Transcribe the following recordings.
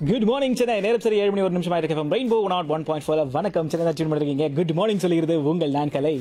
good morning Chennai நேரம் சரி ஏழு மணி ஒரு நிமிஷம் ஆயிருக்கு rainbow nought one point four வணக்கம் சென்னை டியூன் பண்ணிருக்கீங்க குட் மார்னிங் சொல்லிக்கிறது உங்கள் நான் கலை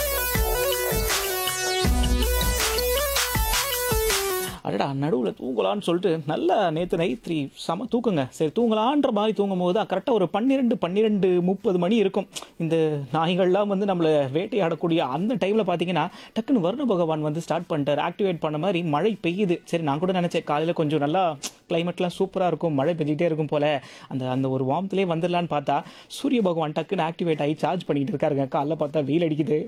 அடடா நடுவில் தூங்கலான்னு சொல்லிட்டு நல்ல நேற்று நைட் த்ரீ செம தூக்குங்க சரி தூங்கலான்ற மாதிரி தூங்கும் போது தான் கரெக்டாக ஒரு பன்னிரெண்டு பன்னிரெண்டு முப்பது மணி இருக்கும் இந்த நாய்கள்லாம் வந்து நம்மளை வேட்டையாடக்கூடிய அந்த டைமில் பார்த்தீங்கன்னா டக்குன்னு வருண பகவான் வந்து ஸ்டார்ட் பண்ணிட்டார் ஆக்டிவேட் பண்ண மாதிரி மழை பெய்யுது சரி நான் கூட நினச்சேன் காலையில் கொஞ்சம் நல்லா கிளைமேட்லாம் சூப்பராக இருக்கும் மழை பெஞ்சிட்டே இருக்கும் போல அந்த அந்த ஒரு வார்ம்த்லேயே வந்துடலான்னு பார்த்தா சூரிய பகவான் டக்குன்னு ஆக்டிவேட் ஆகி சார்ஜ் பண்ணிட்டு இருக்காருங்க காலைல பார்த்தா வெயில் அடிக்குது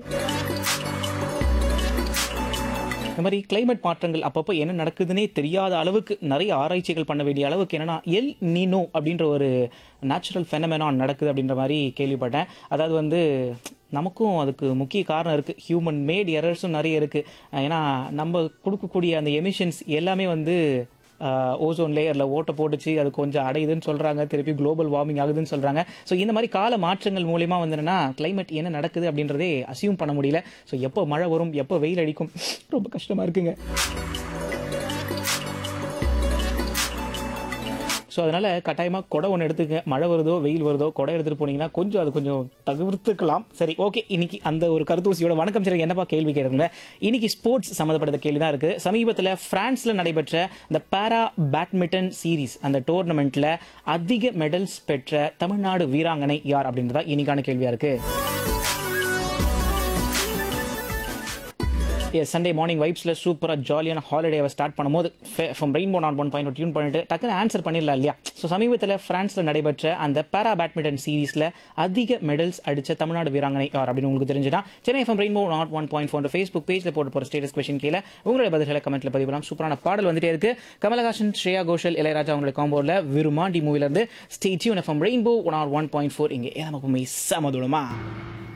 இந்த மாதிரி கிளைமேட் மாற்றங்கள் அப்பப்போ என்ன நடக்குதுன்னே தெரியாத அளவுக்கு நிறைய ஆராய்ச்சிகள் பண்ண வேண்டிய அளவுக்கு என்னன்னா எல் நீனோ அப்படின்ற ஒரு நேச்சுரல் ஃபெனமெனான் நடக்குது அப்படின்ற மாதிரி கேள்விப்பட்டேன் அதாவது வந்து நமக்கும் அதுக்கு முக்கிய காரணம் இருக்குது ஹியூமன் மேட் எரர்ஸும் நிறைய இருக்குது ஏன்னா நம்ம கொடுக்கக்கூடிய அந்த எமிஷன்ஸ் எல்லாமே வந்து ஓசோன் லேயரில் ஓட்டை போட்டுச்சு அது கொஞ்சம் அடையுதுன்னு சொல்கிறாங்க திருப்பி குளோபல் வார்மிங் ஆகுதுன்னு சொல்கிறாங்க ஸோ இந்த மாதிரி கால மாற்றங்கள் மூலிமா வந்து என்னன்னா கிளைமேட் என்ன நடக்குது அப்படின்றதே அசியூம் பண்ண முடியல ஸோ எப்போ மழை வரும் எப்போ வெயில் அடிக்கும் ரொம்ப கஷ்டமாக இருக்குங்க ஸோ அதனால் கட்டாயமாக குடை ஒன்று எடுத்துக்க மழை வருதோ வெயில் வருதோ குடை எடுத்துகிட்டு போனீங்கன்னா கொஞ்சம் அது கொஞ்சம் தவிர்த்துக்கலாம் சரி ஓகே இன்னைக்கு அந்த ஒரு கருத்தூசியோட வணக்கம் சரி என்னப்பா கேள்வி கேட்குறேங்க இன்னைக்கு ஸ்போர்ட்ஸ் சம்மந்தப்பட்ட கேள்வி தான் இருக்குது சமீபத்தில் ஃப்ரான்ஸில் நடைபெற்ற இந்த பாரா பேட்மிண்டன் சீரீஸ் அந்த டோர்னமெண்ட்டில் அதிக மெடல்ஸ் பெற்ற தமிழ்நாடு வீராங்கனை யார் அப்படின்றதா இன்னைக்கான கேள்வியாக இருக்குது எஸ் சண்டே மார்னிங் வைப்ஸில் சூப்பராக ஜாலியான ஹாலிடேவை ஸ்டார்ட் பண்ணும்போது from rainbow nought one point tune பண்ணிட்டு டக்குன்னு ஆன்சர் பண்ணிடலாம் இல்லையா ஸோ சமீபத்தில் ஃப்ரான்ஸில் நடைபெற்ற அந்த பேரா பேட்மிண்டன் சீரீஸில் அதிக மெடல்ஸ் அடித்த தமிழ்நாடு வீராங்கனை யார் அப்படின்னு உங்களுக்கு தெரிஞ்சுட்டா Chennai from rainbow nought one point four Facebook பேஜில் போட்டு போகிற ஸ்டேட்டஸ் கொஸ்டின் கீழே உங்களுடைய பதில்களை கமெண்ட்டில் பதிவிடலாம் சூப்பரான பாடல் வந்துட்டே இருக்கு கமலஹாசன் ஸ்ரேயா கோஷல் இளையராஜா அவங்களுடைய காம்போவில் விருமாண்டி மூவிலேருந்து stay tune from rainbow one R one point four இங்கே நமக்கு செமதுடுமா